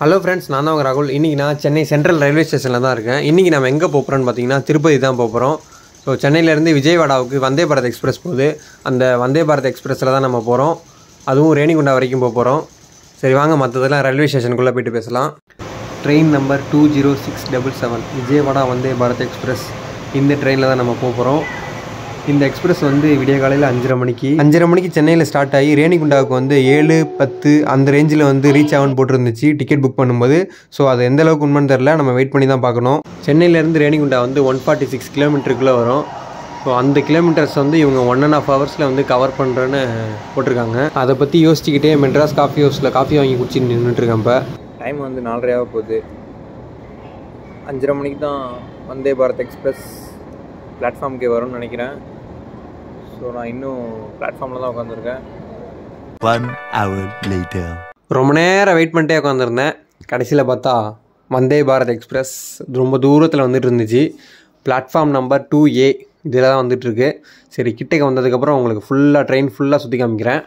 Hello friends நான் தான் உங்கள் ராகுல் இன்றைக்கி நான் சென்னை சென்ட்ரல் ரயில்வே ஸ்டேஷனில் தான் இருக்கேன் இன்றைக்கி நம்ம எங்கே போகிறோம்னு பார்த்தீங்கன்னா திருப்பதி தான் போகிறோம் ஸோ சென்னையிலேருந்து விஜயவாடாவுக்கு வந்தே பாரத் எக்ஸ்பிரஸ் போகுது அந்த வந்தே பாரத் எக்ஸ்பிரஸில் தான் நம்ம போகிறோம் அதுவும் ரேணிகுண்டா வரைக்கும் போக போகிறோம் சரி வாங்க மற்றதெல்லாம் ரயில்வே ஸ்டேஷனுக்குள்ளே போயிட்டு பேசலாம் train number two zero six double seven Vijayawada Vande Bharat express இந்த ட்ரெயினில் தான் நம்ம போக போகிறோம் இந்த எக்ஸ்பிரஸ் வந்து விடிய காலையில் அஞ்சரை மணிக்கு அஞ்சரை மணிக்கு சென்னையில் ஸ்டார்ட் ஆகி ரேணிகுண்டாவுக்கு வந்து ஏழு பத்து அந்த ரேஞ்சில் வந்து ரீச் ஆகும்னு போட்டிருந்துச்சு டிக்கெட் புக் பண்ணும்போது ஸோ அது எந்த அளவுக்கு உண்மைன்னு தெரில நம்ம வெயிட் பண்ணி தான் பார்க்கணும் சென்னையிலேருந்து ரேணிகுண்டா வந்து ஒன் ஃபார்ட்டி சிக்ஸ் கிலோமீட்டருக்குள்ளே வரும் ஸோ அந்த கிலோமீட்டர்ஸ் வந்து இவங்க ஒன் அண்ட் ஆஃப் ஹவர்ஸில் வந்து கவர் பண்ணுறேன்னு போட்டிருக்காங்க அதை பற்றி யோசிச்சுக்கிட்டே மெட்ராஸ் காஃபி ஹவுஸில் காஃபி வாங்கி குடிச்சு நின்றுட்டுருக்கேன் இப்போ டைம் வந்து நாலரையாக போகுது அஞ்சரை மணிக்கு தான் வந்தே பாரத் எக்ஸ்பிரஸ் பிளாட்ஃபார்முக்கே வரும்னு நினைக்கிறேன் ஸோ நான் இன்னும் பிளாட்ஃபார்மில் தான் உட்காந்துருக்கேன் One hour later. ரொம்ப நேரம் வெயிட் பண்ணிட்டே உட்காந்துருந்தேன் கடைசியில் பார்த்தா வந்தே பாரத் எக்ஸ்பிரஸ் ரொம்ப தூரத்தில் வந்துட்டு இருந்துச்சு பிளாட்ஃபார்ம் நம்பர் டூ ஏ இதில் தான் வந்துட்டுருக்கு சரி கிட்டக்க வந்ததுக்கப்புறம் உங்களுக்கு ஃபுல்லாக ட்ரெயின் ஃபுல்லாக சுற்றி காமிக்கிறேன்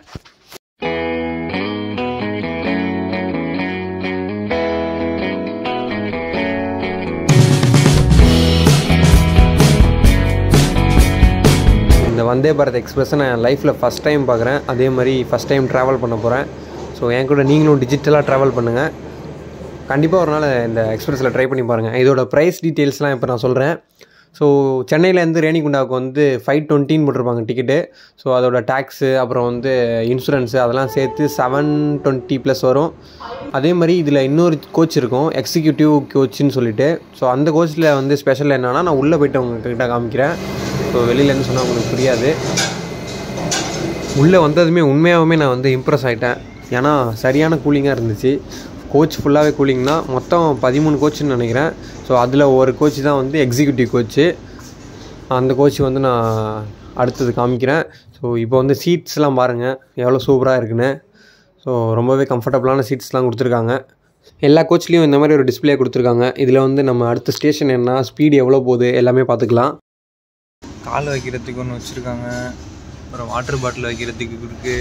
இந்த வந்தே பாரத் எக்ஸ்பிரஸை நான் என் லைஃப்பில் ஃபஸ்ட் டைம் பார்க்குறேன் அதே மாதிரி ஃபஸ்ட் டைம் ட்ராவல் பண்ண போகிறேன் ஸோ என் கூட நீங்களும் டிஜிட்டலாக ட்ராவல் பண்ணுங்கள் கண்டிப்பாக ஒரு நாள் இந்த எக்ஸ்பிரஸில் ட்ரை பண்ணி பாருங்கள் இதோட ப்ரைஸ் டீட்டெயில்ஸ்லாம் இப்போ நான் சொல்கிறேன் ஸோ சென்னையிலேருந்து ரேணிகுண்டாவுக்கு வந்து ஃபைவ் டுவெண்ட்டின்னு போட்டிருப்பாங்க டிக்கெட்டு ஸோ அதோட டேக்ஸு அப்புறம் வந்து இன்சூரன்ஸு அதெல்லாம் சேர்த்து செவன் டுவெண்ட்டி ப்ளஸ் வரும் அதே மாதிரி இதில் இன்னொரு கோச் இருக்கும் எக்ஸிக்யூட்டிவ் கோச்சுன்னு சொல்லிட்டு ஸோ அந்த கோச்சில் வந்து ஸ்பெஷல் என்னன்னா நான் உள்ளே போயிட்டு உங்ககிட்ட காமிக்கிறேன் ஸோ வெளியிலேருந்து சொன்னால் உங்களுக்கு புரியாது உள்ளே வந்ததுமே உண்மையாகவுமே நான் வந்து இம்ப்ரெஸ் ஆகிட்டேன் ஏன்னா சரியான கூலிங்காக இருந்துச்சு கோச் ஃபுல்லாகவே கூலிங்னா மொத்தம் பதிமூணு கோச்சுன்னு நினைக்கிறேன் ஸோ அதில் ஒரு கோச் தான் வந்து எக்ஸிக்யூட்டிவ் கோச்சு அந்த கோச் வந்து நான் அடுத்தது காமிக்கிறேன் ஸோ இப்போ வந்து சீட்ஸ்லாம் பாருங்கள் எவ்வளோ சூப்பராக இருக்குன்னு ஸோ ரொம்பவே கம்ஃபர்டபுளான சீட்ஸ்லாம் கொடுத்துருக்காங்க எல்லா கோச்லேயும் இந்த மாதிரி ஒரு டிஸ்பிளே கொடுத்துருக்காங்க இதில் வந்து நம்ம அடுத்த ஸ்டேஷன் என்ன ஸ்பீடு எவ்வளோ போகுது எல்லாமே பார்த்துக்கலாம் கால் வைக்கிறதுக்கு ஒன்று வச்சுருக்காங்க அப்புறம் வாட்டர் பாட்டில் வைக்கிறதுக்கு இருக்கு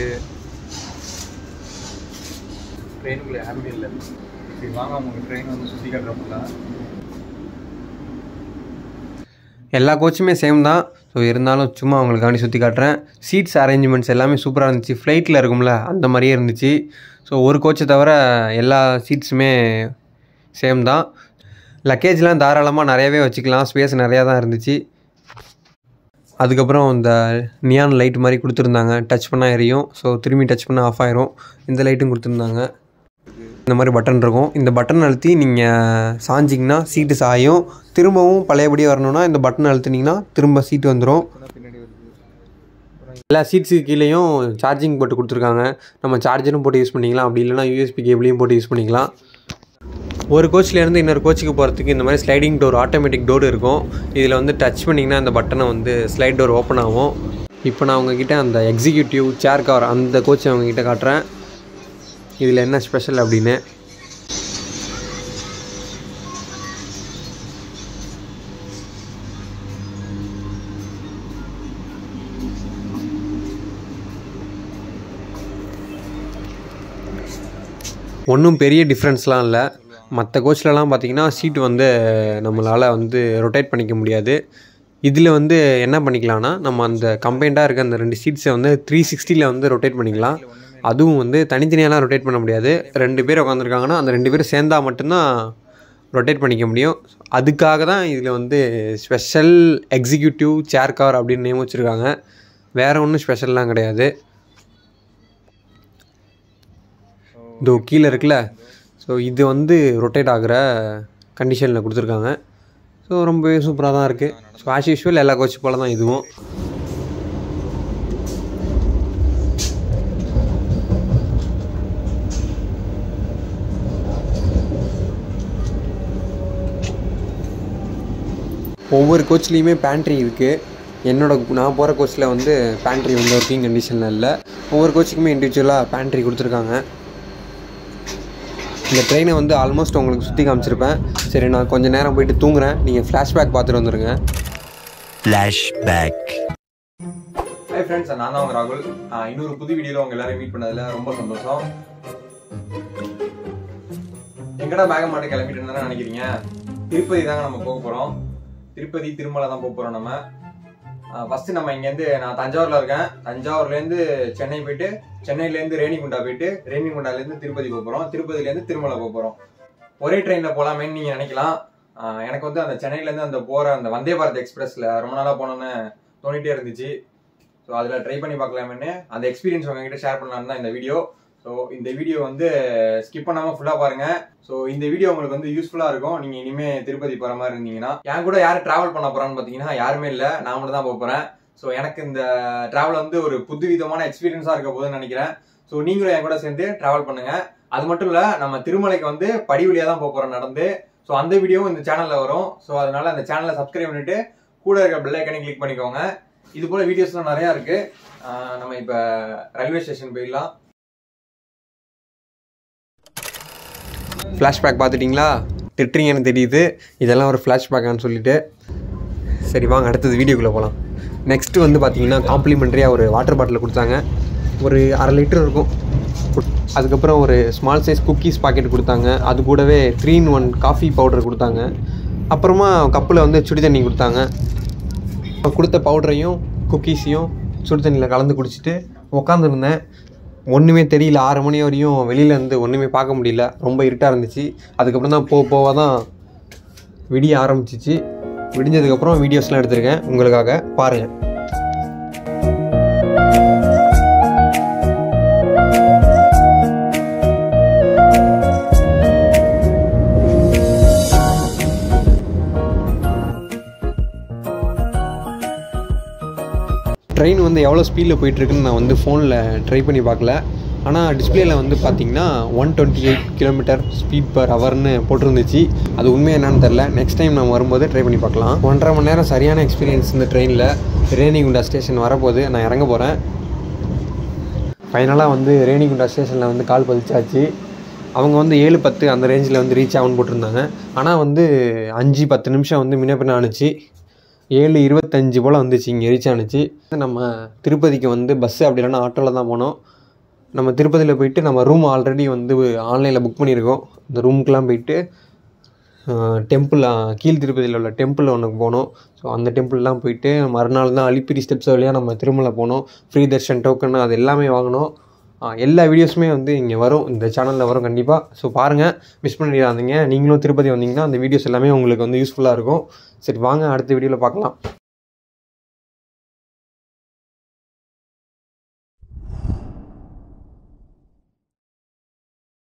ட்ரெயினுக்குள்ளே யாருமே இல்லை சரி வாங்க உங்களுக்கு ட்ரெயின் வந்து சுற்றி காட்டுறப்பல எல்லா கோச்சுமே சேம் தான் ஸோ இருந்தாலும் சும்மா அவங்களுக்கு காண்டி சுற்றி காட்டுறேன் சீட்ஸ் அரேஞ்ச்மெண்ட்ஸ் எல்லாமே சூப்பராக இருந்துச்சு ஃப்ளைட்டில் இருக்கும்ல அந்த மாதிரியே இருந்துச்சு ஸோ ஒரு கோச்சை தவிர எல்லா சீட்ஸுமே சேம் தான் லக்கேஜ்லாம் தாராளமாக நிறையவே வச்சுக்கலாம் ஸ்பேஸ் நிறையா தான் இருந்துச்சு அதுக்கப்புறம் இந்த நியான் லைட் மாதிரி கொடுத்துருந்தாங்க டச் பண்ணால் எரியும் ஸோ திரும்பி டச் பண்ணால் ஆஃப் ஆயிரும் இந்த லைட்டும் கொடுத்துருந்தாங்க இந்த மாதிரி பட்டன் இருக்கும் இந்த பட்டன் அழுத்தி நீங்கள் சாஞ்சிங்கன்னா சீட்டு சாயும் திரும்பவும் பழையபடி வரணும்னா இந்த பட்டன் அழுத்தினீங்கன்னா திரும்ப சீட்டு வந்துடும் பின்னாடி வருது எல்லா சீட்ஸுக்கு கீழேயும் சார்ஜிங் போட்டு கொடுத்துருக்காங்க நம்ம சார்ஜரும் போட்டு யூஸ் பண்ணிக்கலாம் அப்படி இல்லைனா யூஎஸ்பி கேபிளையும் போட்டு யூஸ் பண்ணிக்கலாம் ஒரு கோச்லேருந்து இன்னொரு கோச்சுக்கு போகிறதுக்கு இந்த மாதிரி ஸ்லைடிங் டோர் ஆட்டோமேட்டிக் டோர் இருக்கும் இதில் வந்து டச் பண்ணிங்கன்னா அந்த பட்டனை வந்து ஸ்லைட் டோர் ஓப்பன் ஆகும் இப்போ நான் உங்ககிட்ட அந்த எக்ஸிக்யூட்டிவ் சேர் கவர் அந்த கோச்சை அவங்கக்கிட்ட காட்டுறேன் இதில் என்ன ஸ்பெஷல் அப்படின்னு ஒன்றும் பெரிய டிஃப்ரென்ஸ்லாம் இல்லை மற்ற கோச்லலாம் பார்த்தீங்கன்னா சீட்டு வந்து நம்மளால் வந்து ரொட்டேட் பண்ணிக்க முடியாது இதில் வந்து என்ன பண்ணிக்கலாம்னா நம்ம அந்த கம்பைண்டாக இருக்க அந்த ரெண்டு சீட்ஸை வந்து த்ரீ சிக்ஸ்டியில் வந்து ரொட்டேட் பண்ணிக்கலாம் அதுவும் வந்து தனித்தனியாலாம் ரொட்டேட் பண்ண முடியாது ரெண்டு பேர் உட்காந்துருக்காங்கன்னா அந்த ரெண்டு பேரும் சேர்ந்தா மட்டும்தான் ரொட்டேட் பண்ணிக்க முடியும் அதுக்காக தான் இதில் வந்து ஸ்பெஷல் எக்ஸிக்யூட்டிவ் சேர் கார் அப்படின்னு நேம் வச்சுருக்காங்க வேறு ஒன்றும் ஸ்பெஷல்லாம் கிடையாது இதோ கீழே இருக்குல்ல ஸோ இது வந்து ரொட்டேட் ஆகிற கண்டிஷனில் கொடுத்துருக்காங்க ஸோ ரொம்பவே சூப்பராக தான் இருக்குது ஸோ ஆஸ் யூஷுவல் எல்லா கோச் போல தான் இதுவும் ஒவ்வொரு கோச்லேயுமே பேண்ட்ரி இருக்குது என்னோட நான் போகிற கோச்சில் வந்து பேண்ட்ரி வந்து ஒர்க்கிங் கண்டிஷனில் இல்லை ஒவ்வொரு கோச்சுக்குமே இண்டிவிஜுவலாக பேண்ட்ரி கொடுத்துருக்காங்க இந்த ட்ரெயினை வந்து ஆல்மோஸ்ட் உங்களுக்கு சுற்றி காமிச்சிருப்பேன் சரி நான் கொஞ்சம் நேரம் போயிட்டு தூங்குறேன் நீங்கள் ஃப்ளாஷ்பேக் பார்த்துட்டு வந்துடுங்க Flashback. ஹாய் ஃப்ரெண்ட்ஸ் நான் தான் உங்க ராகுல் ஆஹ் இன்னொரு புது வீடியோவில் உங்க எல்லாரையும் மீட் பண்ணதில் ரொம்ப சந்தோஷம் எங்கடா பேக மாட்டு கிளம்பிட்டு இருந்தா நினைக்கிறீங்க திருப்பதி தாங்க நம்ம போக போறோம் திருப்பதி திருமலை தான் போக போறோம் நம்ம ஃபர்ஸ்ட் நம்ம இங்கேருந்து நான் தஞ்சாவூர்ல இருக்கேன் தஞ்சாவூர்லேருந்து சென்னை போயிட்டு சென்னையிலேருந்து ரேணிகுண்டா போயிட்டு ரேணிகுண்டாலேருந்து திருப்பதி போக போறோம் திருப்பதிலேருந்து திருமலை போக போறோம் ஒரே ட்ரெயினில் போகலாமேன்னு நீங்கள் நினைக்கலாம் ஆஹ் எனக்கு வந்து அந்த சென்னையிலேருந்து அந்த போகிற அந்த வந்தே பாரத் எக்ஸ்பிரஸில் ரொம்ப நாளாக போனோன்னு தோணிட்டே இருந்துச்சு ஸோ அதில் ட்ரை பண்ணி பார்க்கலாமேன்னு அந்த எக்ஸ்பீரியன்ஸ் உங்ககிட்ட ஷேர் பண்ணலான்னு தான் இந்த வீடியோ ஸோ இந்த வீடியோ வந்து ஸ்கிப் பண்ணாமல் ஃபுல்லாக பாருங்கள் ஸோ இந்த வீடியோ உங்களுக்கு வந்து யூஸ்ஃபுல்லாக இருக்கும் நீங்கள் இனிமேல் திருப்பதி போகிற மாதிரி இருந்தீங்கன்னா என் கூட யார் ட்ராவல் பண்ண போகிறான்னு பார்த்தீங்கன்னா யாருமே இல்லை நான் மட்டும் தான் போக போகிறேன் ஸோ எனக்கு இந்த ட்ராவல் வந்து ஒரு புதுவிதமான எக்ஸ்பீரியன்ஸாக இருக்க போகுதுன்னு நினைக்கிறேன் ஸோ நீங்களும் என் கூட சேர்ந்து ட்ராவல் பண்ணுங்கள் அது மட்டும் இல்லை நம்ம திருமலைக்கு வந்து படி வழியாக தான் போக போகிறோம் நடந்து ஸோ அந்த வீடியோவும் இந்த சேனலில் வரும் ஸோ அதனால அந்த சேனலை சப்ஸ்கிரைப் பண்ணிட்டு கூட இருக்க பெல் ஐக்கனை கிளிக் பண்ணிக்கோங்க இது போல வீடியோஸ்லாம் நிறையா இருக்கு ஆஹ் நம்ம இப்போ ரயில்வே ஸ்டேஷன் போயிடலாம் ஃப்ளாஷ்பேக் பார்த்துட்டிங்களா திட்டுறீங்கன்னு தெரியுது இதெல்லாம் ஒரு ஃப்ளாஷ்பேக்கான்னு சொல்லிட்டு சரி வாங்க அடுத்தது வீடியோக்குள்ளே போகலாம் நெக்ஸ்ட்டு வந்து பார்த்தீங்கன்னா காம்ப்ளிமெண்ட்ரியாக ஒரு வாட்டர் பாட்டில் கொடுத்தாங்க ஒரு அரை லிட்டர் இருக்கும் அதுக்கப்புறம் ஒரு ஸ்மால் சைஸ் குக்கீஸ் பாக்கெட் கொடுத்தாங்க அது கூடவே three in one coffee powder கொடுத்தாங்க அப்புறமா கப்பில் வந்து சுடி தண்ணி கொடுத்தாங்க அப்ப கொடுத்த பவுடரையும் குக்கீஸையும் சுடு தண்ணியில் கலந்து குடிச்சிட்டு உக்காந்துருந்தேன் ஒன்றுமே தெரியல ஆறு மணி வரையும் வெளியில இருந்து ஒன்றுமே பார்க்க முடியல ரொம்ப இருட்டாக இருந்துச்சு அதுக்கப்புறம் தான் போக போக தான் விடிய ஆரம்பிச்சிச்சு விடிஞ்சதுக்கப்புறம் வீடியோஸ்லாம் எடுத்திருக்கேன் உங்களுக்காக பாருங்கள் ட்ரெயின் வந்து எவ்வளோ ஸ்பீடில் போயிட்டுருக்குன்னு நான் வந்து ஃபோனில் ட்ரை பண்ணி பார்க்கல ஆனால் டிஸ்பிளேல வந்து பார்த்தீங்கன்னா one twenty eight kilometre speed per ஹவர்னு போட்டிருந்துச்சு அது உண்மை என்னன்னு தெரில நெக்ஸ்ட் டைம் நம்ம வரும்போது ட்ரை பண்ணி பார்க்கலாம் ஒன்றரை மணி நேரம் சரியான எக்ஸ்பீரியன்ஸ் இந்த ட்ரெயினில் ரேணிகுண்டா ஸ்டேஷன் வரப்போது நான் இறங்க போகிறேன் ஃபைனலாக வந்து ரேணிகுண்டா ஸ்டேஷனில் வந்து கால் பதிச்சாச்சு அவங்க வந்து ஏழு பத்து அந்த ரேஞ்சில் வந்து ரீச் ஆகும்னு போட்டிருந்தாங்க ஆனால் வந்து அஞ்சு பத்து நிமிஷம் வந்து முன்ன பின்ன ஆணுச்சு ஏழு இருபத்தஞ்சு போல் வந்துச்சு இங்கே ரீச் ஆணுச்சு நம்ம திருப்பதிக்கு வந்து பஸ்ஸு அப்படி இல்லைன்னா ஆட்டோவில் தான் போனோம் நம்ம திருப்பதியில் போயிட்டு நம்ம ரூம் ஆல்ரெடி வந்து ஆன்லைனில் புக் பண்ணியிருக்கோம் அந்த ரூமுக்கெலாம் போயிட்டு டெம்பிள் கீழ் திருப்பதியில் உள்ள டெம்பிள் ஒன்றுக்கு போனோம் ஸோ அந்த டெம்பிள்லாம் போயிட்டு மறுநாள் தான் அலிப்பிரி ஸ்டெப்ஸ் வழியாக நம்ம திருமலை போனோம் ஃப்ரீ தர்ஷன் டோக்கன் அது எல்லாமே வாங்கினோம் ஆ, எல்லா வீடியோஸுமே வந்து இங்கே வரும் இந்த சேனலில் வரும் கண்டிப்பாக ஸோ பாருங்கள் மிஸ் பண்ணிடாதீங்க நீங்களும் திருப்பதி வந்தீங்கன்னா அந்த வீடியோஸ் எல்லாமே உங்களுக்கு வந்து யூஸ்ஃபுல்லாக இருக்கும் சரி வாங்க அடுத்த வீடியோவில் பார்க்கலாம்